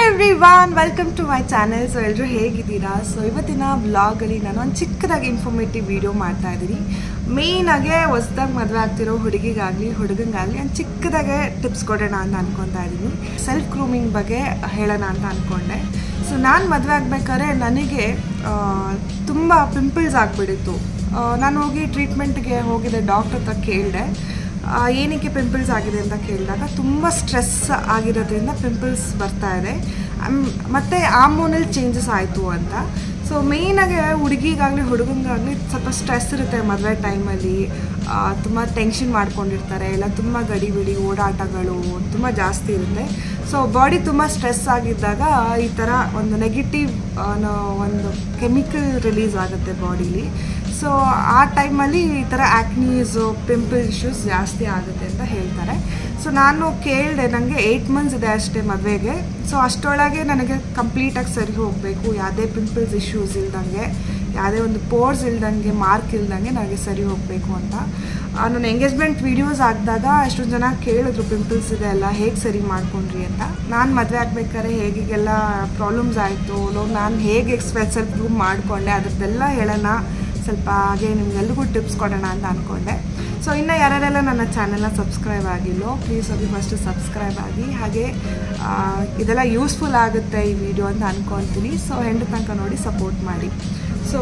every everyone welcome to my channel so ಎಲ್ಲರೂ ಹೇಗಿದ್ದೀರಾ so ಇವತ್ತಿನ ವ್ಲಾಗಲ್ಲಿ ನಾನು ಒಂದು ಚಿಕ್ಕದಾಗಿ ಇನ್ಫಾರ್ಮೇಟಿವ್ ವಿಡಿಯೋ ಮಾಡ್ತಾ ಇದ್ದೀನಿ ಮೇಯ್ನಾಗೆ ಹೊಸ್ದಾಗಿ ಮದುವೆ ಆಗ್ತಿರೋ ಹುಡುಗಿಗಾಗಲಿ ಹುಡುಗಂಗಾಗಲಿ ಒಂದು ಚಿಕ್ಕದಾಗೆ ಟಿಪ್ಸ್ ಕೊಡೋಣ ಅಂತ ಅನ್ಕೊತಾ ಇದ್ದೀನಿ ಸೆಲ್ಫ್ ಗ್ರೂಮಿಂಗ್ ಬಗ್ಗೆ ಹೇಳೋಣ ಅಂತ ಅಂದ್ಕೊಂಡೆ ಸೊ ನಾನು ಮದುವೆ ಆಗ್ಬೇಕಾದ್ರೆ ನನಗೆ ತುಂಬ ಪಿಂಪಲ್ಸ್ ಆಗಿಬಿಟ್ಟಿತ್ತು ನಾನು ಹೋಗಿ ಟ್ರೀಟ್ಮೆಂಟ್ಗೆ ಹೋಗಿದ್ದೆ ಡಾಕ್ಟರ್ ಹತ್ರ ಕೇಳಿದೆ ಆ, ಏನಕ್ಕೆ ಪಿಂಪಲ್ಸ್ ಆಗಿದೆ ಅಂತ ಕೇಳಿದಾಗ ತುಂಬ ಸ್ಟ್ರೆಸ್ ಆಗಿರೋದ್ರಿಂದ ಪಿಂಪಲ್ಸ್ ಬರ್ತಾ ಇದೆ ಅಮ್- ಮತ್ತೆ ಹಾರ್ಮೋನಲ್ ಚೇಂಜಸ್ ಆಯಿತು ಅಂತ ಸೊ ಮೇಯ್ನಾಗಿ ಹುಡುಗಿಗಾಗಲಿ ಹುಡುಗಂಗಾಗಲಿ ಸ್ವಲ್ಪ ಸ್ಟ್ರೆಸ್ ಇರುತ್ತೆ ಮದುವೆ ಟೈಮಲ್ಲಿ ತುಂಬ ಟೆನ್ಷನ್ ಮಾಡ್ಕೊಂಡಿರ್ತಾರೆ ಇಲ್ಲ ತುಂಬ ಗಡಿಬಿಡಿ ಓಡಾಟಗಳು ತುಂಬ ಜಾಸ್ತಿ ಇರುತ್ತೆ ಸೊ ಬಾಡಿ ತುಂಬ ಸ್ಟ್ರೆಸ್ ಆಗಿದ್ದಾಗ ಈ ಥರ ಒಂದು ನೆಗೆಟಿವ್ ಒಂದು ಕೆಮಿಕಲ್ ರಿಲೀಸ್ ಆಗುತ್ತೆ ಬಾಡಿಲಿ ಸೊ ಆ ಟೈಮಲ್ಲಿ ಈ ಥರ ಆ್ಯಕ್ನೀಸು ಪಿಂಪಲ್ ಇಶ್ಯೂಸ್ ಜಾಸ್ತಿ ಆಗುತ್ತೆ ಅಂತ ಹೇಳ್ತಾರೆ ಸೊ ನಾನು ಕೇಳಿದೆ ನನಗೆ ಏಯ್ಟ್ ಮಂತ್ಸ್ ಇದೆ ಅಷ್ಟೇ ಮದುವೆಗೆ ಸೊ ಅಷ್ಟರೊಳಗೆ ನನಗೆ ಕಂಪ್ಲೀಟಾಗಿ ಸರಿ ಹೋಗಬೇಕು ಯಾವುದೇ ಪಿಂಪಲ್ಸ್ ಇಶ್ಯೂಸ್ ಇಲ್ದಂಗೆ ಯಾವುದೇ ಒಂದು ಪೋರ್ಸ್ ಇಲ್ದಂಗೆ ಮಾರ್ಕ್ ಇಲ್ದಂಗೆ ನನಗೆ ಸರಿ ಹೋಗಬೇಕು ಅಂತ ಆ, ನನ್ನ ಎಂಗೇಜ್ಮೆಂಟ್ ವೀಡಿಯೋಸ್ ಹಾಕಿದಾಗ ಎಷ್ಟೊಂದು ಜನ ಕೇಳಿದ್ರು ಪಿಂಪಲ್ಸ್ ಇದೆ ಅಲ್ಲ ಹೇಗೆ ಸರಿ ಮಾಡ್ಕೊಂಡ್ರಿ ಅಂತ ನಾನು ಮದುವೆ ಆಗ್ಬೇಕಾದ್ರೆ ಹೇಗೆಲ್ಲ ಪ್ರಾಬ್ಲಮ್ಸ್ ಆಯಿತು ನಾನು ಹೇಗೆ ಎಕ್ಸ್ಪ್ರೆಸ್ ಸೆಲ್ಫ್ ಪ್ರೂವ್ ಮಾಡಿಕೊಂಡೆ ಅದ್ರದ್ದೆಲ್ಲ ಹೇಳೋಣ ಸ್ವಲ್ಪ ಹಾಗೆ ನಿಮ್ಗೆಲ್ರಿಗೂ ಟಿಪ್ಸ್ ಕೊಡೋಣ ಅಂತ ಅಂದ್ಕೊಂಡೆ ಸೊ ಇನ್ನು ಯಾರ್ಯಾರೆಲ್ಲ ನನ್ನ ಚಾನೆಲ್ನ ಸಬ್ಸ್ಕ್ರೈಬ್ ಆಗಿಲ್ಲೋ ಪ್ಲೀಸ್ ಹೋಗಿ ಫಸ್ಟ್ ಸಬ್ಸ್ಕ್ರೈಬ್ ಆಗಿ ಹಾಗೆ ಆ, ಇದೆಲ್ಲ ಯೂಸ್ಫುಲ್ ಆಗುತ್ತೆ ಈ ವಿಡಿಯೋ ಅಂತ ಅಂದ್ಕೊತೀನಿ ಸೊ ಹೆಂಡ್ ತನಕ ನೋಡಿ ಸಪೋರ್ಟ್ ಮಾಡಿ ಸೊ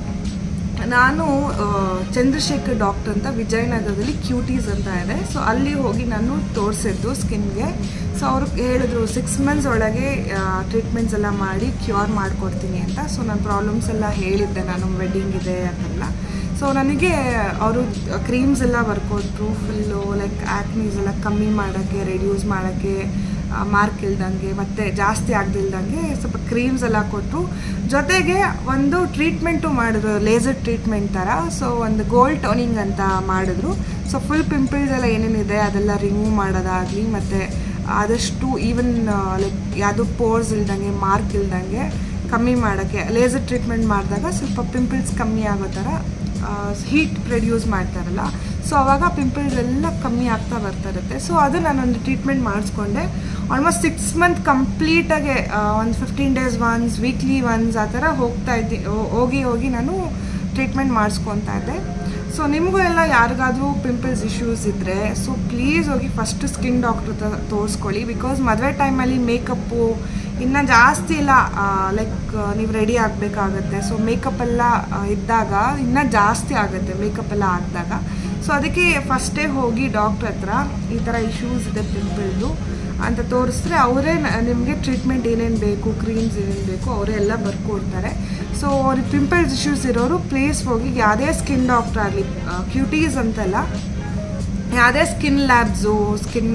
ನಾನು ಆ, ಚಂದ್ರಶೇಖರ್ ಡಾಕ್ಟರ್ ಅಂತ ವಿಜಯನಗರದಲ್ಲಿ ಕ್ಯೂಟೀಸ್ ಅಂತ ಇದೆ ಸೊ ಅಲ್ಲಿ ಹೋಗಿ ನಾನು ತೋರಿಸಿದ್ದು ಸ್ಕಿನ್ಗೆ ಸೊ ಅವರು ಹೇಳಿದ್ರು ಸಿಕ್ಸ್ ಮಂತ್ಸ್ ಒಳಗೆ ಟ್ರೀಟ್ಮೆಂಟ್ಸ್ ಎಲ್ಲ ಮಾಡಿ ಕ್ಯೂರ್ ಮಾಡಿಕೊಡ್ತೀನಿ ಅಂತ ಸೊ ನನ್ನ ಪ್ರಾಬ್ಲಮ್ಸ್ ಎಲ್ಲ ಹೇಳಿದ್ದೆ ನಾನು ವೆಡ್ಡಿಂಗ್ ಇದೆ ಅಂತೆಲ್ಲ ಸೊ ನನಗೆ ಅವರು ಕ್ರೀಮ್ಸ್ ಎಲ್ಲ ಬರ್ಕೊಟ್ರು ಫುಲ್ಲು ಲೈಕ್ ಆ್ಯಕ್ನೀಸ್ ಎಲ್ಲ ಕಮ್ಮಿ ಮಾಡೋಕ್ಕೆ ರೆಡ್ಯೂಸ್ ಮಾಡೋಕ್ಕೆ ಮಾರ್ಕ್ ಇಲ್ದಂಗೆ ಮತ್ತು ಜಾಸ್ತಿ ಆಗದಿಲ್ದಂಗೆ ಸ್ವಲ್ಪ ಕ್ರೀಮ್ಸ್ ಎಲ್ಲ ಕೊಟ್ಟರು ಜೊತೆಗೆ ಒಂದು ಟ್ರೀಟ್ಮೆಂಟು ಮಾಡಿದ್ರು ಲೇಸರ್ ಟ್ರೀಟ್ಮೆಂಟ್ ಥರ ಸೊ ಒಂದು ಗೋಲ್ಡ್ ಟೋನಿಂಗ್ ಅಂತ ಮಾಡಿದ್ರು ಸೊ ಫುಲ್ ಪಿಂಪಲ್ಸ್ ಎಲ್ಲ ಏನೇನಿದೆ ಅದೆಲ್ಲ ರಿಮೂವ್ ಮಾಡೋದಾಗಲಿ ಮತ್ತು ಆದಷ್ಟು ಈವನ್ ಲೈಕ್ ಯಾವುದೋ ಪೋರ್ಸ್ ಇಲ್ದಂಗೆ ಮಾರ್ಕ್ ಇಲ್ದಂಗೆ ಕಮ್ಮಿ ಮಾಡೋಕ್ಕೆ ಲೇಸರ್ ಟ್ರೀಟ್ಮೆಂಟ್ ಮಾಡಿದಾಗ ಸ್ವಲ್ಪ ಪಿಂಪಲ್ಸ್ ಕಮ್ಮಿ ಆಗೋ ಥರ ಹೀಟ್ ಪ್ರೊಡ್ಯೂಸ್ ಮಾಡ್ತಾರಲ್ಲ ಸೊ ಅವಾಗ ಪಿಂಪಲ್ಸ್ ಎಲ್ಲ ಕಮ್ಮಿ ಆಗ್ತಾ ಬರ್ತಾ ಇರುತ್ತೆ ಸೊ ಅದು ನಾನೊಂದು ಟ್ರೀಟ್ಮೆಂಟ್ ಮಾಡಿಸ್ಕೊಂಡೆ ಆಲ್ಮೋಸ್ಟ್ ಸಿಕ್ಸ್ ಮಂತ್ ಕಂಪ್ಲೀಟಾಗೆ ಒಂದು fifteen days once weekly once ಆ ಥರ ಹೋಗ್ತಾ ಇದ್ದಿ ಹೋ- ಹೋಗಿ ಹೋಗಿ ನಾನು ಟ್ರೀಟ್ಮೆಂಟ್ ಮಾಡಿಸ್ಕೊತಾ ಇದ್ದೆ ಸೊ ನಿಮಗೂ ಎಲ್ಲ ಯಾರಿಗಾದ್ರೂ ಪಿಂಪಲ್ಸ್ ಇಶ್ಯೂಸ್ ಇದ್ದರೆ ಸೊ ಪ್ಲೀಸ್ ಹೋಗಿ ಫಸ್ಟ್ ಸ್ಕಿನ್ ಡಾಕ್ಟ್ರ್ ಹತ್ರ ತೋರಿಸ್ಕೊಳ್ಳಿ ಬಿಕಾಸ್ ಮದುವೆ ಟೈಮಲ್ಲಿ ಮೇಕಪ್ಪು ಇನ್ನು ಜಾಸ್ತಿ ಇಲ್ಲ ಲೈಕ್ ನೀವು ರೆಡಿ ಆಗಬೇಕಾಗತ್ತೆ ಸೊ ಮೇಕಪ್ ಎಲ್ಲ ಆ, ಇದ್ದಾಗ ಇನ್ನೂ ಜಾಸ್ತಿ ಆಗುತ್ತೆ ಮೇಕಪ್ ಎಲ್ಲ ಹಾಕಿದಾಗ ಸೊ ಅದಕ್ಕೆ ಫಸ್ಟೇ ಹೋಗಿ ಡಾಕ್ಟ್ರ್ ಹತ್ರ ಈ ಥರ ಇಶ್ಯೂಸ್ ಇದೆ ಪಿಂಪಲ್ದು ಅಂತ ತೋರಿಸಿದ್ರೆ ಅವರೇ ನಿಮಗೆ ಟ್ರೀಟ್ಮೆಂಟ್ ಏನೇನು ಬೇಕು ಕ್ರೀಮ್ಸ್ ಏನೇನು ಬೇಕು ಅವರೇ ಎಲ್ಲ ಬರ್ಕೊಡ್ತಾರೆ ಸೊ ಅವ್ರಿಗೆ ಪಿಂಪಲ್ಸ್ ಇಶ್ಯೂಸ್ ಇರೋರು ಪ್ಲೇಸ್ ಹೋಗಿ ಯಾವುದೇ ಸ್ಕಿನ್ ಡಾಕ್ಟ್ರ್ ಆಗಲಿ ಕ್ಯೂಟೀಸ್ ಅಂತಲ್ಲ ಯಾವುದೇ ಸ್ಕಿನ್ ಲ್ಯಾಬ್ಸು ಸ್ಕಿನ್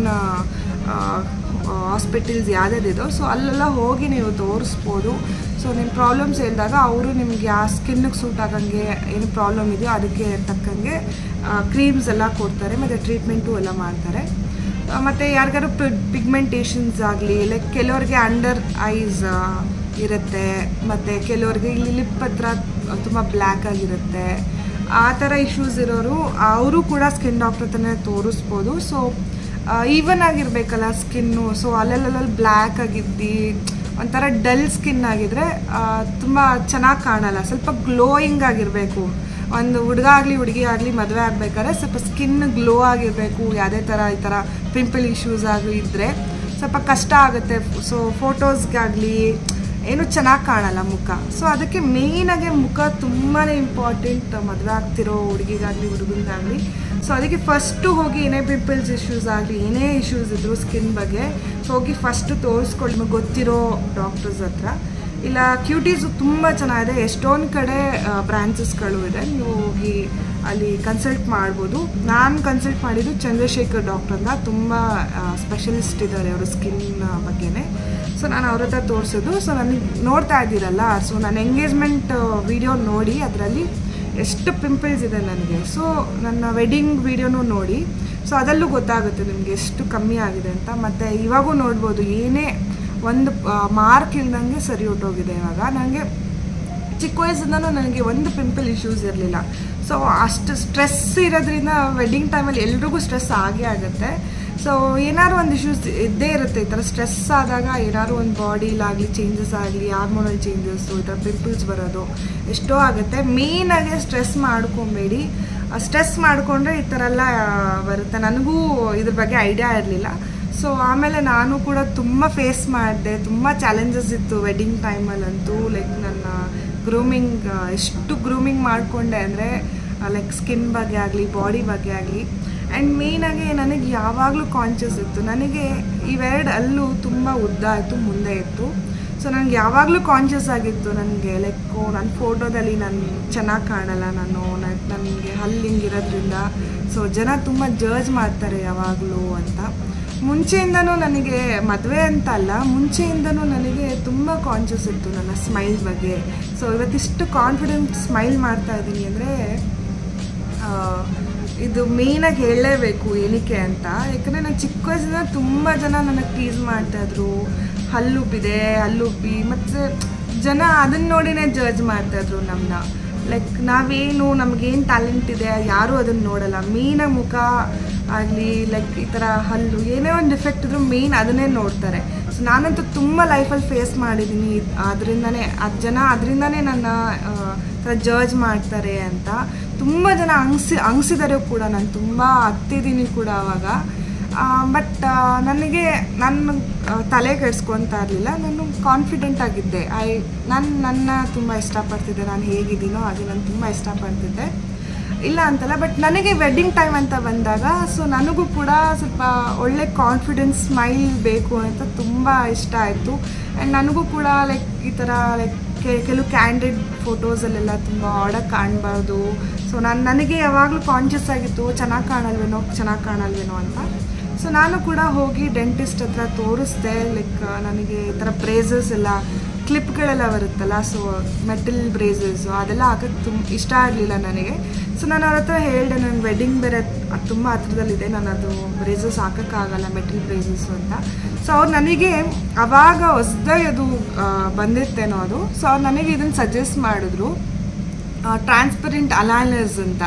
ಹಾಸ್ಪಿಟಲ್ಸ್ ಯಾವ್ಯಾವ್ದಿದೋ ಸೊ ಅಲ್ಲೆಲ್ಲ ಹೋಗಿ ನೀವು ತೋರಿಸ್ಬೋದು ಸೊ ನಿಮ್ಮ ಪ್ರಾಬ್ಲಮ್ಸ್ ಹೇಳಿದಾಗ ಅವರು ನಿಮ್ಗೆ ಯಾವ ಸ್ಕಿನ್ನಿಗೆ ಸೂಟ್ ಆಗಂಗೆ ಏನು ಪ್ರಾಬ್ಲಮ್ ಇದೆಯೋ ಅದಕ್ಕೆ ತಕ್ಕಂಗೆ ಕ್ರೀಮ್ಸ್ ಎಲ್ಲ ಕೊಡ್ತಾರೆ ಮತ್ತು ಟ್ರೀಟ್ಮೆಂಟು ಎಲ್ಲ ಮಾಡ್ತಾರೆ ಆ, ಮತ್ತು ಯಾರಿಗಾರು ಪಿಗ್ಮೆಂಟೇಷನ್ಸ್ ಆಗಲಿ ಲೈಕ್ ಕೆಲವ್ರಿಗೆ ಅಂಡರ್ ಐಸ್ ಇರುತ್ತೆ ಮತ್ತು ಕೆಲವ್ರಿಗೆ ಇಲ್ಲಿ ಲಿಪ್ ಹತ್ರ ತುಂಬ ಬ್ಲ್ಯಾಕ್ ಆಗಿರುತ್ತೆ ಆ ಥರ ಇಶ್ಯೂಸ್ ಇರೋರು ಅವರು ಕೂಡ ಸ್ಕಿನ್ ಡಾಕ್ಟರ್ ಹತ್ರನೇ ತೋರಿಸ್ಬೋದು ಸೊ ಈವನ್ ಆಗಿರಬೇಕಲ್ಲ ಸ್ಕಿನ್ನು ಸೊ ಅಲ್ಲಲ್ಲಲ್ಲಿ ಬ್ಲ್ಯಾಕ್ ಆಗಿದ್ದು ಒಂಥರ ಡಲ್ ಸ್ಕಿನ್ ಆಗಿದ್ರೆ ತುಂಬ ಚೆನ್ನಾಗಿ ಕಾಣಲ್ಲ ಸ್ವಲ್ಪ ಗ್ಲೋಯಿಂಗ್ ಆಗಿರಬೇಕು ಒಂದು ಹುಡುಗ ಆಗಲಿ ಹುಡುಗಿ ಆಗಲಿ ಮದುವೆ ಆಗಬೇಕಾದ್ರೆ ಸ್ವಲ್ಪ ಸ್ಕಿನ್ ಗ್ಲೋ ಆಗಿರಬೇಕು ಯಾವುದೇ ಥರ ಈ ಥರ ಪಿಂಪಲ್ ಇಶ್ಯೂಸ್ ಆಗಲಿ ಇದ್ದರೆ ಸ್ವಲ್ಪ ಕಷ್ಟ ಆಗುತ್ತೆ ಸೊ ಫೋಟೋಸ್ಗಾಗಲಿ ಏನು ಚೆನ್ನಾಗಿ ಕಾಣಲ್ಲ ಮುಖ ಸೊ ಅದಕ್ಕೆ ಮೇಯ್ನಾಗೆ ಮುಖ ತುಂಬಾ ಇಂಪಾರ್ಟೆಂಟ್ ಮದುವೆ ಆಗ್ತಿರೋ ಹುಡುಗಿಗಾಗಲಿ ಹುಡುಗನಿಗಾಗಲಿ ಸೊ ಅದಕ್ಕೆ ಫಸ್ಟು ಹೋಗಿ ಏನೇ ಪಿಂಪಲ್ಸ್ ಇಶ್ಯೂಸ್ ಆಗಲಿ ಏನೇ ಇಶ್ಯೂಸ್ ಇದ್ದರೂ ಸ್ಕಿನ್ ಬಗ್ಗೆ ಸೊ ಹೋಗಿ ಫಸ್ಟು ತೋರಿಸ್ಕೊಳ್ಳಿ ನಿಮಗೆ ಗೊತ್ತಿರೋ ಡಾಕ್ಟರ್ಸ್ ಹತ್ರ ಇಲ್ಲ ಕ್ಯೂಟೀಸು ತುಂಬ ಚೆನ್ನಾಗಿದೆ ಎಷ್ಟೊಂದು ಕಡೆ ಬ್ರಾಂಚಸ್ಗಳು ಇದೆ ನೀವು ಹೋಗಿ ಅಲ್ಲಿ ಕನ್ಸಲ್ಟ್ ಮಾಡ್ಬೋದು ನಾನು ಕನ್ಸಲ್ಟ್ ಮಾಡಿದ್ದು ಚಂದ್ರಶೇಖರ್ ಡಾಕ್ಟರ್ ಅಂತ ತುಂಬ ಸ್ಪೆಷಲಿಸ್ಟ್ ಇದ್ದಾರೆ ಅವರು ಸ್ಕಿನ್ ಬಗ್ಗೆನೇ ಸೊ ನಾನು ಅವ್ರ ಹತ್ರ ತೋರಿಸೋದು ಸೊ ನನಗೆ ನೋಡ್ತಾ ಇದ್ದೀರಲ್ಲ ಸೊ ನನ್ನ ಎಂಗೇಜ್ಮೆಂಟ್ ವಿಡಿಯೋ ನೋಡಿ ಅದರಲ್ಲಿ ಎಷ್ಟು ಪಿಂಪಲ್ಸ್ ಇದೆ ನನಗೆ ಸೊ ನನ್ನ ವೆಡ್ಡಿಂಗ್ ವಿಡಿಯೋನೂ ನೋಡಿ ಸೊ ಅದರಲ್ಲೂ ಗೊತ್ತಾಗುತ್ತೆ ನಿಮಗೆ ಎಷ್ಟು ಕಮ್ಮಿ ಆಗಿದೆ ಅಂತ ಮತ್ತು ಇವಾಗೂ ನೋಡ್ಬೋದು ಏನೇ ಒಂದು ಮಾರ್ಕ್ ಇಲ್ದಂಗೆ ಸರಿ ಹೊಟ್ಟೋಗಿದೆ ಇವಾಗ ನನಗೆ ಚಿಕ್ಕ ವಯಸ್ಸಿಂದನೂ ನನಗೆ ಒಂದು ಪಿಂಪಲ್ ಇಶ್ಯೂಸ್ ಇರಲಿಲ್ಲ ಸೊ ಅಷ್ಟು ಸ್ಟ್ರೆಸ್ ಇರೋದ್ರಿಂದ ವೆಡ್ಡಿಂಗ್ ಟೈಮಲ್ಲಿ ಎಲ್ರಿಗೂ ಸ್ಟ್ರೆಸ್ ಆಗೇ ಆಗುತ್ತೆ ಸೊ ಏನಾದ್ರು ಒಂದು ಇಶ್ಯೂಸ್ ಇದ್ದೇ ಇರುತ್ತೆ ಈ ಥರ ಸ್ಟ್ರೆಸ್ ಆದಾಗ ಏನಾದ್ರು ಒಂದು ಬಾಡಿಲಾಗಲಿ ಚೇಂಜಸ್ ಆಗಲಿ ಹಾರ್ಮೋನಲ್ ಚೇಂಜಸ್ಸು ಈ ಥರ ಪಿಂಪಲ್ಸ್ ಬರೋದು ಎಷ್ಟೋ ಆಗುತ್ತೆ ಮೇಯ್ನಾಗಿ ಸ್ಟ್ರೆಸ್ ಮಾಡ್ಕೊಬೇಡಿ ಸ್ಟ್ರೆಸ್ ಮಾಡಿಕೊಂಡ್ರೆ ಈ ಥರ ಎಲ್ಲ ಬರುತ್ತೆ ನನಗೂ ಇದ್ರ ಬಗ್ಗೆ ಐಡಿಯಾ ಇರಲಿಲ್ಲ ಸೊ ಆಮೇಲೆ ನಾನು ಕೂಡ ತುಂಬ ಫೇಸ್ ಮಾಡಿದೆ ತುಂಬ ಚಾಲೆಂಜಸ್ ಇತ್ತು ವೆಡ್ಡಿಂಗ್ ಟೈಮಲ್ಲಂತೂ ಲೈಕ್ ನನ್ನ ಗ್ರೂಮಿಂಗ್ ಎಷ್ಟು ಗ್ರೂಮಿಂಗ್ ಮಾಡಿಕೊಂಡೆ ಅಂದರೆ ಲೈಕ್ ಸ್ಕಿನ್ ಬಗ್ಗೆ ಆಗಲಿ ಬಾಡಿ ಬಗ್ಗೆ ಆಗಲಿ ಆ್ಯಂಡ್ ಮೇಯ್ನಾಗಿ ನನಗೆ ಯಾವಾಗಲೂ ಕಾನ್ಷಿಯಸ್ ಇತ್ತು ನನಗೆ ಇವೆರಡು ಅಲ್ಲೂ ತುಂಬ ಉದ್ದ ಇತ್ತು ಮುಂದೆ ಇತ್ತು ಸೊ ನನಗೆ ಯಾವಾಗಲೂ ಕಾನ್ಷಿಯಸ್ ಆಗಿತ್ತು ನನಗೆ ಲೈಕ್ ನನ್ನ ಫೋಟೋದಲ್ಲಿ ನಾನು ಚೆನ್ನಾಗಿ ಕಾಣಲ್ಲ ನಾನು ನನಗೆ ಹಲ್ಲು ಹಿಂಗಿರೋದ್ರಿಂದ ಸೊ ಜನ ತುಂಬ ಜರ್ಜ್ ಮಾಡ್ತಾರೆ ಯಾವಾಗಲೂ ಅಂತ ಮುಂಚೆಯಿಂದನೂ ನನಗೆ ಮದುವೆ ಅಂತ ಅಲ್ಲ ಮುಂಚೆಯಿಂದನೂ ನನಗೆ ತುಂಬ ಕಾನ್ಷಿಯಸ್ ಇತ್ತು ನನ್ನ ಸ್ಮೈಲ್ ಬಗ್ಗೆ ಸೊ ಇವತ್ತಿಷ್ಟು ಕಾನ್ಫಿಡೆಂಟ್ ಸ್ಮೈಲ್ ಮಾಡ್ತಾ ಇದ್ದೀನಿ ಅಂದರೆ ಇದು ಮೇಯ್ನಾಗಿ ಹೇಳಲೇಬೇಕು ಏನಕ್ಕೆ ಅಂತ ಯಾಕಂದರೆ ನಾನು ಚಿಕ್ಕ ವಯಸ್ಸಿಂದ ತುಂಬ ಜನ ನನಗೆ ಟೀಸ್ ಮಾಡ್ತಾಯಿದ್ರು ಹಲ್ಲುಬ್ಬಿದೆ ಹಲ್ಲುಬ್ಬಿ ಮತ್ತು ಜನ ಅದನ್ನ ನೋಡಿನೇ ಜಡ್ಜ್ ಮಾಡ್ತಾಯಿದ್ರು ನಮ್ಮನ್ನ ಲೈಕ್ ನಾವೇನು ನಮಗೇನು ಟ್ಯಾಲೆಂಟ್ ಇದೆ ಯಾರೂ ಅದನ್ನು ನೋಡಲ್ಲ ಮೇಯ್ನಾಗಿ ಮುಖ ಆಗಲಿ ಲೈಕ್ ಈ ಥರ ಹಲ್ಲು ಏನೇ ಒಂದು ಡಿಫೆಕ್ಟ್ ಇದ್ರೂ ಮೇಯ್ನ್ ಅದನ್ನೇ ನೋಡ್ತಾರೆ ಸೊ ನಾನಂತೂ ತುಂಬ ಲೈಫಲ್ಲಿ ಫೇಸ್ ಮಾಡಿದ್ದೀನಿ ಅದರಿಂದನೇ ಅದು ಜನ ಅದರಿಂದನೇ ನನ್ನ ಥರ ಜರ್ಜ್ ಮಾಡ್ತಾರೆ ಅಂತ ತುಂಬ ಜನ ಅಂಗ್ಸಿ ಅಂಗ್ಸಿದ್ದಾರೆ ಕೂಡ ನಾನು ತುಂಬ ಹತ್ತಿದ್ದೀನಿ ಕೂಡ ಆವಾಗ ಬಟ್ ನನಗೆ ನನ್ನ ತಲೆ ಕೆಡಿಸ್ಕೊತಾ ಇರಲಿಲ್ಲ ನಾನು ಕಾನ್ಫಿಡೆಂಟ್ ಆಗಿದ್ದೆ ಐ ನಾನು ನನ್ನ ತುಂಬ ಇಷ್ಟಪಡ್ತಿದ್ದೆ ನಾನು ಹೇಗಿದ್ದೀನೋ ಹಾಗೆ ನಾನು ತುಂಬ ಇಷ್ಟಪಡ್ತಿದ್ದೆ ಇಲ್ಲ ಅಂತಲ್ಲ ಬಟ್ ನನಗೆ ವೆಡ್ಡಿಂಗ್ ಟೈಮ್ ಅಂತ ಬಂದಾಗ ಸೊ ನನಗೂ ಕೂಡ ಸ್ವಲ್ಪ ಒಳ್ಳೆ ಕಾನ್ಫಿಡೆನ್ಸ್ ಸ್ಮೈಲ್ ಬೇಕು ಅಂತ ತುಂಬ ಇಷ್ಟ ಆಯಿತು ಆ್ಯಂಡ್ ನನಗೂ ಕೂಡ ಲೈಕ್ ಈ ಥರ ಲೈಕ್ ಕೆಲವು ಕ್ಯಾಂಡಿಡ್ ಫೋಟೋಸಲ್ಲೆಲ್ಲ ತುಂಬ ಆಡಕ್ಕೆ ಕಾಣಬಾರ್ದು ಸೊ ನಾನು ನನಗೆ ಯಾವಾಗಲೂ ಕಾನ್ಷಿಯಸ್ ಆಗಿತ್ತು ಚೆನ್ನಾಗಿ ಕಾಣಲ್ವೇನೋ ಚೆನ್ನಾಗಿ ಕಾಣಲ್ವೇನೋ ಅಂತ ಸೊ ನಾನು ಕೂಡ ಹೋಗಿ ಡೆಂಟಿಸ್ಟ್ ಹತ್ರ ತೋರಿಸ್ದೆ ಲೈಕ್ ನನಗೆ ಈ ಥರ ಬ್ರೇಸಸ್ ಎಲ್ಲ ಕ್ಲಿಪ್ಗಳೆಲ್ಲ ಬರುತ್ತಲ್ಲ ಸೊ ಮೆಟಲ್ ಬ್ರೇಸಸ್ಸು ಅದೆಲ್ಲ ಹಾಕೋಕ್ಕೆ ತುಂಬ ಇಷ್ಟ ಆಗಲಿಲ್ಲ ನನಗೆ ಸೊ ನಾನು ಅವ್ರ ಹತ್ರ ಹೇಳಿದೆ ನನ್ನ ವೆಡ್ಡಿಂಗ್ ಬೇರೆ ಅದು ತುಂಬ ಹತ್ರದಲ್ಲಿದೆ ನಾನು ಅದು ಬ್ರೇಸಸ್ ಹಾಕೋಕ್ಕಾಗಲ್ಲ ಮೆಟಲ್ ಬ್ರೇಸಸ್ಸು ಅಂತ ಸೊ ಅವ್ರು ನನಗೆ ಅವಾಗ ಹೊಸ್ದಾಗಿ ಅದು ಬಂದಿತ್ತೇನೋ ಅದು ಸೊ ಅವ್ರು ನನಗೆ ಇದನ್ನು ಸಜೆಸ್ಟ್ ಮಾಡಿದ್ರು ಟ್ರಾನ್ಸ್ಪರೆಂಟ್ ಅಲೈನರ್ಸ್ ಅಂತ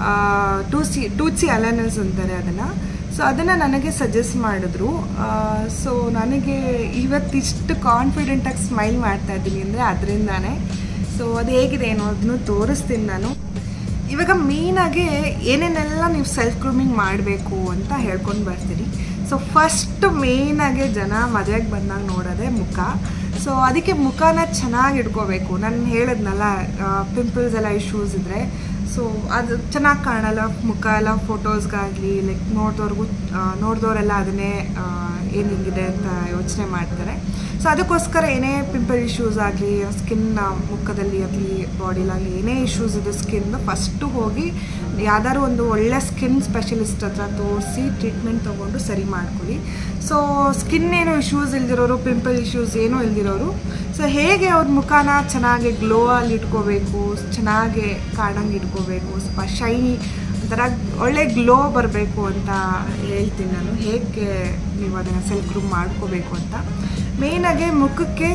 toothsi toothsi aligners ಅಂತಾರೆ ಅದನ್ನು ಸೊ ಅದನ್ನು ನನಗೆ ಸಜೆಸ್ಟ್ ಮಾಡಿದ್ರು ಸೊ ನನಗೆ ಇವತ್ತಿಷ್ಟು ಕಾನ್ಫಿಡೆಂಟಾಗಿ ಸ್ಮೈಲ್ ಮಾಡ್ತಾ ಇದ್ದೀನಿ ಅಂದರೆ ಅದರಿಂದಾನೇ ಸೊ ಅದು ಹೇಗಿದೆ ಏನೋ ಅದನ್ನು ತೋರಿಸ್ತೀನಿ ನಾನು ಇವಾಗ ಮೇಯ್ನಾಗಿ ಏನೇನೆಲ್ಲ ನೀವು ಸೆಲ್ಫ್ ಗ್ರೂಮಿಂಗ್ ಮಾಡಬೇಕು ಅಂತ ಹೇಳ್ಕೊಂಡು ಬರ್ತೀರಿ ಸೊ ಫಸ್ಟ್ ಮೇಯ್ನಾಗೆ ಜನ ಮದುವೆಗೆ ಬಂದಾಗ ನೋಡೋದೇ ಮುಖ ಸೊ ಅದಕ್ಕೆ ಮುಖನ ಚೆನ್ನಾಗಿ ಇಟ್ಕೋಬೇಕು ನಾನು ಹೇಳಿದ್ನಲ್ಲ ಪಿಂಪಲ್ಸ್ ಎಲ್ಲ ಇಶ್ಯೂಸ್ ಇದ್ದರೆ ಸೊ ಅದು ಚೆನ್ನಾಗಿ ಕಾಣಲ್ಲ ಮುಖ ಎಲ್ಲ ಫೋಟೋಸ್ಗಾಗಲಿ ಲೈಕ್ ನೋಡಿದವ್ರಿಗೂ ನೋಡಿದವರೆಲ್ಲ ಅದನ್ನೇ ಏನು ಹಿಂಗಿದೆ ಅಂತ ಯೋಚನೆ ಮಾಡ್ತಾರೆ ಸೊ ಅದಕ್ಕೋಸ್ಕರ ಏನೇ ಪಿಂಪಲ್ ಇಶ್ಯೂಸ್ ಆಗಲಿ ಸ್ಕಿನ್ ಮುಖದಲ್ಲಿ ಆಗಲಿ ಬಾಡಿಲಾಗಲಿ ಏನೇ ಇಶ್ಯೂಸ್ ಇದೆ ಸ್ಕಿನ್ ಫಸ್ಟು ಹೋಗಿ ಯಾವ್ದಾದ್ರು ಒಂದು ಒಳ್ಳೆ ಸ್ಕಿನ್ ಸ್ಪೆಷಲಿಸ್ಟ್ ಹತ್ರ ತೋರಿಸಿ ಟ್ರೀಟ್ಮೆಂಟ್ ತೊಗೊಂಡು ಸರಿ ಮಾಡ್ಕೊಳ್ಳಿ ಸೊ ಸ್ಕಿನ್ ಏನು ಇಶ್ಯೂಸ್ ಇಲ್ದಿರೋರು ಪಿಂಪಲ್ ಇಶ್ಯೂಸ್ ಏನೂ ಇಲ್ದಿರೋರು ಸೊ ಹೇಗೆ ಅವ್ರ ಮುಖನ ಚೆನ್ನಾಗಿ ಗ್ಲೋ ಅಲ್ಲಿ ಇಟ್ಕೋಬೇಕು ಚೆನ್ನಾಗಿ ಕಾಣಂಗೆ ಇಟ್ಕೋಬೇಕು ಸ್ವಲ್ಪ ಶೈನಿ ಒಂಥರ ಒಳ್ಳೆ ಗ್ಲೋ ಬರಬೇಕು ಅಂತ ಹೇಳ್ತೀನಿ ನಾನು ಹೇಗೆ ನೀವು ಅದನ್ನು ಸೆಲ್ಫ್ ಗ್ರೂಮ್ ಮಾಡ್ಕೋಬೇಕು ಅಂತ ಮೇಯ್ನಾಗಿ ಮುಖಕ್ಕೆ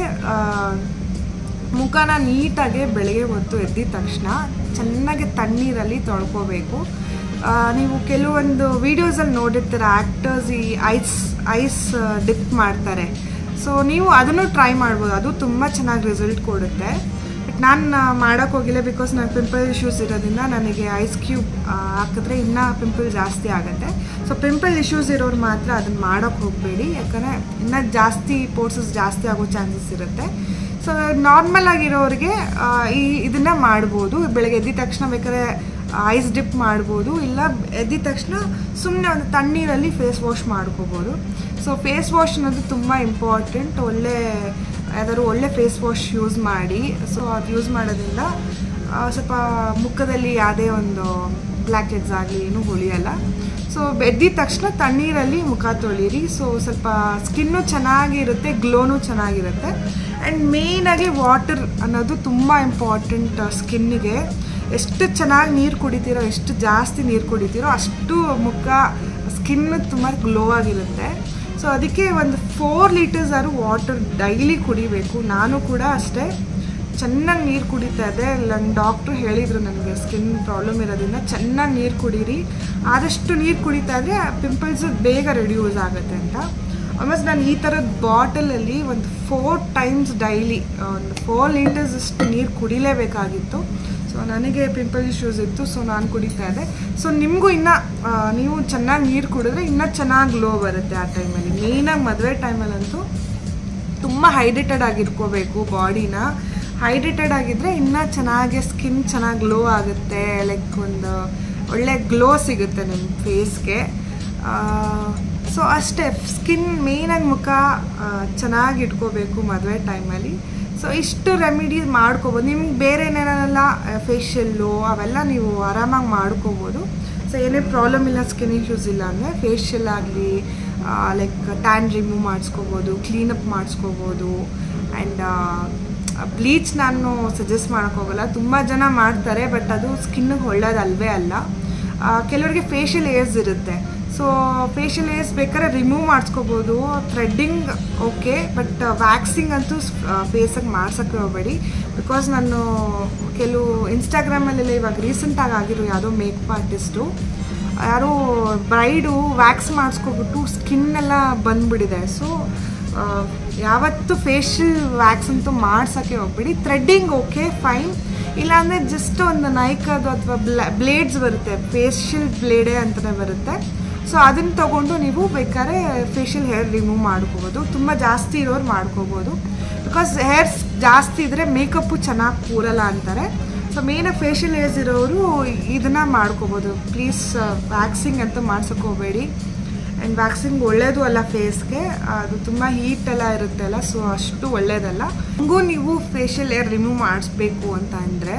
ಮುಖನ ನೀಟಾಗಿ ಬೆಳಗ್ಗೆ ಹೊತ್ತು ಎದ್ದಿದ ತಕ್ಷಣ ಚೆನ್ನಾಗಿ ತಣ್ಣೀರಲ್ಲಿ ತೊಳ್ಕೊಬೇಕು ನೀವು ಕೆಲವೊಂದು ವೀಡಿಯೋಸಲ್ಲಿ ನೋಡಿರ್ತೀರ ಆ್ಯಕ್ಟರ್ಸ್ ಈ ಐಸ್ ಐಸ್ ಡಿಪ್ ಮಾಡ್ತಾರೆ ಸೊ ನೀವು ಅದನ್ನು ಟ್ರೈ ಮಾಡ್ಬೋದು ಅದು ತುಂಬ ಚೆನ್ನಾಗಿ ರಿಸಲ್ಟ್ ಕೊಡುತ್ತೆ ಬಟ್ ನಾನು ಮಾಡೋಕ್ಕೆ ಹೋಗಿಲ್ಲ ಬಿಕಾಸ್ ನಾನು ಪಿಂಪಲ್ ಇಶ್ಯೂಸ್ ಇರೋದ್ರಿಂದ ನನಗೆ ಐಸ್ ಕ್ಯೂಬ್ ಹಾಕಿದ್ರೆ ಇನ್ನೂ ಪಿಂಪಲ್ ಜಾಸ್ತಿ ಆಗುತ್ತೆ ಸೊ ಪಿಂಪಲ್ ಇಶ್ಯೂಸ್ ಇರೋರು ಮಾತ್ರ ಅದನ್ನು ಮಾಡೋಕ್ಕೆ ಹೋಗಬೇಡಿ ಯಾಕಂದರೆ ಇನ್ನೂ ಜಾಸ್ತಿ ಪೋರ್ಸಸ್ ಜಾಸ್ತಿ ಆಗೋ ಚಾನ್ಸಸ್ ಇರುತ್ತೆ ಸೊ ನಾರ್ಮಲ್ ಆಗಿರೋರಿಗೆ ಈ ಇದನ್ನು ಮಾಡ್ಬೋದು ಬೆಳಗ್ಗೆ ಎದ್ದಿದ ತಕ್ಷಣ ಬೇಕಾದ್ರೆ ಐಸ್ ಡಿಪ್ ಮಾಡ್ಬೋದು ಇಲ್ಲ ಎದ್ದಿದ ತಕ್ಷಣ ಸುಮ್ಮನೆ ಒಂದು ತಣ್ಣೀರಲ್ಲಿ ಫೇಸ್ ವಾಶ್ ಮಾಡ್ಕೋಬೋದು ಸೊ ಫೇಸ್ ವಾಶ್ ಅನ್ನೋದು ತುಂಬ ಇಂಪಾರ್ಟೆಂಟ್ ಒಳ್ಳೆ ಯಾವ್ದಾದ್ರು ಒಳ್ಳೆ ಫೇಸ್ ವಾಶ್ ಯೂಸ್ ಮಾಡಿ ಸೊ ಅದು ಯೂಸ್ ಮಾಡೋದ್ರಿಂದ ಸ್ವಲ್ಪ ಮುಖದಲ್ಲಿ ಯಾವುದೇ ಒಂದು ಬ್ಲ್ಯಾಕ್ ಹೆಡ್ಸ್ ಆಗಲಿ ಏನೂ ಉಳಿಯಲ್ಲ ಸೊ ಎದ್ದಿದ ತಕ್ಷಣ ತಣ್ಣೀರಲ್ಲಿ ಮುಖ ತೊಳೀರಿ ಸೊ ಸ್ವಲ್ಪ ಸ್ಕಿನ್ನು ಚೆನ್ನಾಗಿರುತ್ತೆ ಗ್ಲೋನು ಚೆನ್ನಾಗಿರುತ್ತೆ ಆ್ಯಂಡ್ ಮೇಯ್ನಾಗಿ ವಾಟರ್ ಅನ್ನೋದು ತುಂಬ ಇಂಪಾರ್ಟೆಂಟ್ ಸ್ಕಿನ್ನಿಗೆ ಎಷ್ಟು ಚೆನ್ನಾಗಿ ನೀರು ಕುಡಿತೀರೋ ಎಷ್ಟು ಜಾಸ್ತಿ ನೀರು ಕುಡಿತೀರೋ ಅಷ್ಟು ಮುಖ ಸ್ಕಿನ್ ತುಂಬ ಗ್ಲೋ ಆಗಿರುತ್ತೆ ಸೊ ಅದಕ್ಕೆ ಒಂದು ಫೋರ್ ಲೀಟರ್ಸ್ ಆದ್ರೂ ವಾಟರ್ ಡೈಲಿ ಕುಡಿಬೇಕು ನಾನು ಕೂಡ ಅಷ್ಟೇ ಚೆನ್ನಾಗಿ ನೀರು ಕುಡಿತಾ ಇದೆ ನನ್ನ ಡಾಕ್ಟ್ರು ಹೇಳಿದರು ನನಗೆ ಸ್ಕಿನ್ ಪ್ರಾಬ್ಲಮ್ ಇರೋದ್ರಿಂದ ಚೆನ್ನಾಗಿ ನೀರು ಕುಡೀರಿ ಆದಷ್ಟು ನೀರು ಕುಡಿತಾ ಇದ್ರೆ ಪಿಂಪಲ್ಸ್ ಬೇಗ ರೆಡ್ಯೂಸ್ ಆಗುತ್ತೆ ಅಂತ ಆಲ್ಮೋಸ್ಟ್ ನಾನು ಈ ಥರದ ಬಾಟಲಲ್ಲಿ ಒಂದು ಫೋರ್ ಟೈಮ್ಸ್ ಡೈಲಿ ಒಂದು ಫೋರ್ ಲೀಟರ್ಸ್ ಅಷ್ಟು ನೀರು ಕುಡಿಲೇಬೇಕಾಗಿತ್ತು ಸೊ ನನಗೆ ಪಿಂಪಲ್ ಇಶ್ಯೂಸ್ ಇತ್ತು ಸೊ ನಾನು ಕುಡಿತಾ ಇದ್ದೆ ಸೊ ನಿಮಗೂ ಇನ್ನೂ ನೀವು ಚೆನ್ನಾಗಿ ನೀರು ಕುಡಿದ್ರೆ ಇನ್ನೂ ಚೆನ್ನಾಗಿ ಗ್ಲೋ ಬರುತ್ತೆ ಆ ಟೈಮಲ್ಲಿ ಮೇಯ್ನಾಗಿ ಮದುವೆ ಟೈಮಲ್ಲಂತೂ ತುಂಬ ಹೈಡ್ರೇಟೆಡ್ ಆಗಿಟ್ಕೋಬೇಕು ಬಾಡಿನ ಹೈಡ್ರೇಟೆಡ್ ಆಗಿದ್ದರೆ ಇನ್ನೂ ಚೆನ್ನಾಗಿ ಸ್ಕಿನ್ ಚೆನ್ನಾಗಿ ಗ್ಲೋ ಆಗುತ್ತೆ ಲೈಕ್ ಒಂದು ಒಳ್ಳೆ ಗ್ಲೋ ಸಿಗುತ್ತೆ ನಿಮ್ಮ ಫೇಸ್ಗೆ ಸೊ ಅಷ್ಟೇ ಸ್ಕಿನ್ ಮೇಯ್ನಾಗಿ ಮುಖ ಚೆನ್ನಾಗಿ ಇಟ್ಕೋಬೇಕು ಮದುವೆ ಟೈಮಲ್ಲಿ ಸೊ ಇಷ್ಟು ರೆಮಿಡೀಸ್ ಮಾಡ್ಕೋಬೋದು ನಿಮ್ಗೆ ಬೇರೆ ಏನೇನೆಲ್ಲ ಫೇಶಿಯಲ್ಲು ಅವೆಲ್ಲ ನೀವು ಆರಾಮಾಗಿ ಮಾಡ್ಕೋಬೋದು ಸೊ ಏನೇ ಪ್ರಾಬ್ಲಮ್ ಇಲ್ಲ ಸ್ಕಿನ್ ಇಶ್ಯೂಸ್ ಇಲ್ಲ ಅಂದರೆ ಫೇಶಿಯಲ್ ಆಗಲಿ ಲೈಕ್ ಟ್ಯಾನ್ ರಿಮೂವ್ ಮಾಡಿಸ್ಕೋಬೋದು ಕ್ಲೀನಪ್ ಮಾಡಿಸ್ಕೋಬೋದು ಆ್ಯಂಡ್ ಬ್ಲೀಚ್ ನಾನು ಸಜೆಸ್ಟ್ ಮಾಡೋಕ್ಕೋಗಲ್ಲ ತುಂಬ ಜನ ಮಾಡ್ತಾರೆ ಬಟ್ ಅದು ಸ್ಕಿನ್ನಿಗೆ ಒಳ್ಳೇದಲ್ವೇ ಅಲ್ಲ ಕೆಲವರಿಗೆ ಫೇಶಿಯಲ್ ಏರ್ಸ್ ಇರುತ್ತೆ ಸೊ ಫೇಶಿಯಲ್ ಏರ್ಸ್ ಬೇಕಾದ್ರೆ ರಿಮೂವ್ ಮಾಡಿಸ್ಕೋಬೋದು ಥ್ರೆಡ್ಡಿಂಗ್ ಓಕೆ ಬಟ್ ವ್ಯಾಕ್ಸಿಂಗ್ ಅಂತೂ ಫೇಸಾಗಿ ಮಾಡ್ಸೋಕ್ಕೆ ಹೋಗಬೇಡಿ ಬಿಕಾಸ್ ನಾನು ಕೆಲವು ಇನ್ಸ್ಟಾಗ್ರಾಮಲ್ಲೆಲ್ಲ ಇವಾಗ ರೀಸೆಂಟಾಗಿ ಆಗಿರೋ ಯಾವುದೋ ಮೇಕಪ್ ಆರ್ಟಿಸ್ಟು ಯಾರೋ ಬ್ರೈಡು ವ್ಯಾಕ್ಸ್ ಮಾಡಿಸ್ಕೊಬಿಟ್ಟು ಸ್ಕಿನ್ ಎಲ್ಲ ಬಂದ್ಬಿಟ್ಟಿದೆ ಸೊ ಯಾವತ್ತು ಫೇಶಿಯಲ್ ವ್ಯಾಕ್ಸ್ ಅಂತೂ ಮಾಡ್ಸೋಕ್ಕೆ ಹೋಗ್ಬೇಡಿ ಥ್ರೆಡ್ಡಿಂಗ್ ಓಕೆ ಫೈನ್ ಇಲ್ಲಾಂದರೆ ಜಸ್ಟ್ ಒಂದು ನೈಕದು ಅಥವಾ ಬ್ಲಾ ಬ್ಲೇಡ್ಸ್ ಬರುತ್ತೆ ಫೇಶಿಯಲ್ ಬ್ಲೇಡೇ ಅಂತಲೇ ಬರುತ್ತೆ ಸೊ ಅದನ್ನು ತೊಗೊಂಡು ನೀವು ಬೇಕಾದ್ರೆ ಫೇಶಿಯಲ್ ಹೇರ್ ರಿಮೂವ್ ಮಾಡ್ಕೋಬೋದು ತುಂಬ ಜಾಸ್ತಿ ಇರೋರು ಮಾಡ್ಕೋಬೋದು ಬಿಕಾಸ್ ಹೇರ್ಸ್ ಜಾಸ್ತಿ ಇದ್ದರೆ ಮೇಕಪ್ಪು ಚೆನ್ನಾಗಿ ಕೂರಲ್ಲ ಅಂತಾರೆ ಸೊ ಮೇನಾಗಿ ಫೇಶಿಯಲ್ ಏರ್ಸ್ ಇರೋರು ಇದನ್ನು ಮಾಡ್ಕೋಬೋದು ಪ್ಲೀಸ್ ವ್ಯಾಕ್ಸಿಂಗ್ ಅಂತ ಮಾಡ್ಸೋಕೆ ಹೋಗಬೇಡಿ ಆ್ಯಂಡ್ ವ್ಯಾಕ್ಸಿಂಗ್ ಒಳ್ಳೇದು ಅಲ್ಲ ಫೇಸ್ಗೆ ಅದು ತುಂಬ ಹೀಟ್ ಎಲ್ಲ ಇರುತ್ತಲ್ಲ ಸೊ ಅಷ್ಟು ಒಳ್ಳೇದಲ್ಲ ಹಂಗೂ ನೀವು ಫೇಶಿಯಲ್ ಏರ್ ರಿಮೂವ್ ಮಾಡಿಸ್ಬೇಕು ಅಂತ ಅಂದರೆ